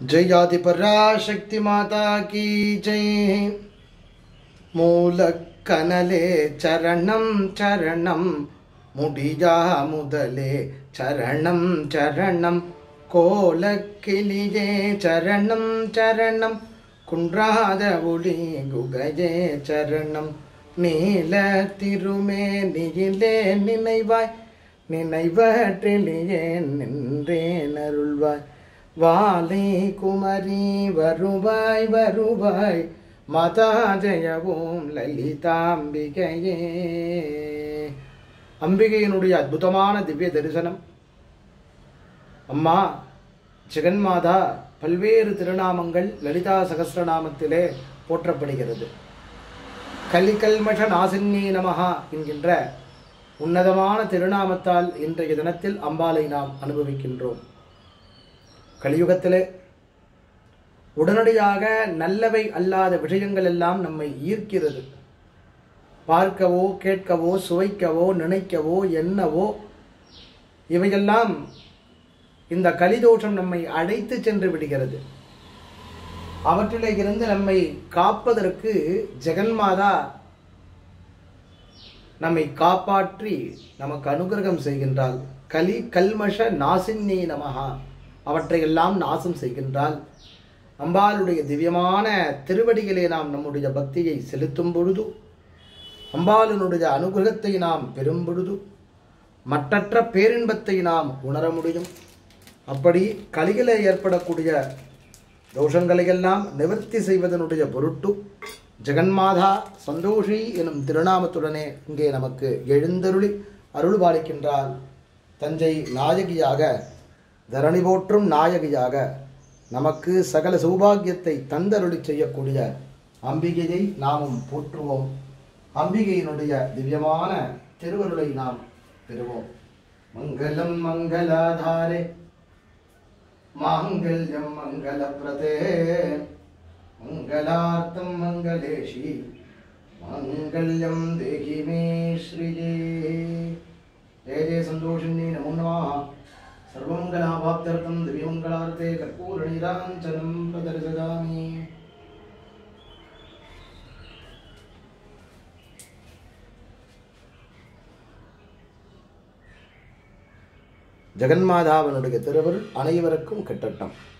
जय आदि पराशक्ति माता की जय மூல கனலே சரணம் சரணம் முடியா முதலே சரணம் சரணம் கோலக்கிளியே சரணம் சரணம் குன்றாத ஒளி குகையே சரணம் நீல திருமேனியிலே நினைவாய் நினைவற்றிலேயே நின்றேன் அருள்வாய் வாலை குமரி வருவாய் வருவாய் மாதா ஜெயவோம் லலிதாம்பிகையே அம்பிகையினுடைய அற்புதமான திவ்ய தரிசனம் அம்மா ஜெகன்மாதா பல்வேறு திருநாமங்கள் லலிதா சகஸ்ரநாமத்திலே போற்றப்படுகிறது கலிகல்மஷ நாசின்னி நமஹா என்கின்ற உன்னதமான திருநாமத்தால் இன்றைய தினத்தில் அம்பாலை நாம் அனுபவிக்கின்றோம் கலியுகத்திலே உடனடியாக நல்லவை அல்லாத விஷயங்கள் எல்லாம் நம்மை ஈர்க்கிறது பார்க்கவோ கேட்கவோ சுவைக்கவோ நினைக்கவோ எண்ணவோ இவையெல்லாம் இந்த கலிதோஷம் நம்மை அழைத்து சென்று விடுகிறது அவற்றிலே இருந்து நம்மை காப்பதற்கு ஜெகன்மாதா நம்மை காப்பாற்றி நமக்கு அனுகிரகம் செய்கின்றாள் கலி கல்மஷ நாசின்னி நமகா அவற்றையெல்லாம் நாசம் செய்கின்றாள் அம்பாளுடைய திவ்யமான திருவடிகளே நாம் நம்முடைய பக்தியை செலுத்தும் பொழுது அம்பாளினுடைய அனுகிரகத்தை நாம் பெறும் பொழுது மற்றற்ற பேரின்பத்தை நாம் உணர முடியும் அப்படி கலிகளே ஏற்படக்கூடிய தோஷங்களையெல்லாம் நிவர்த்தி செய்வதனுடைய பொருட்டு ஜெகன்மாதா சந்தோஷி எனும் திருநாமத்துடனே இங்கே நமக்கு எழுந்தருளி அருள் பாலிக்கின்றார் தஞ்சை நாயகியாக தரணி போற்றும் நாயகியாக நமக்கு சகல சௌபாகியத்தை தந்தருளி செய்யக்கூடிய அம்பிகையை நாமும் போற்றுவோம் அம்பிகையினுடைய திவ்யமான திருவருளை நாம் பெறுவோம் மங்களம் மங்களாதாரே மாங்கல்யம் மங்களப்பிரதே மங்களார்த்தம் மங்களேஷி மங்கல்யம் தேகி மே ஸ்ரீயே ஜெய ஜெய சந்தோஷினி நமோ நமः सर्वमङ्गलाभाप्त्यर्थं दिव्यमङ्गलार्थे कर्पूरनीराञ्जनं प्रदर्शयामि ஜெகன்மாதாவனுடைய திருவருள் அனைவருக்கும் கிட்டட்டும்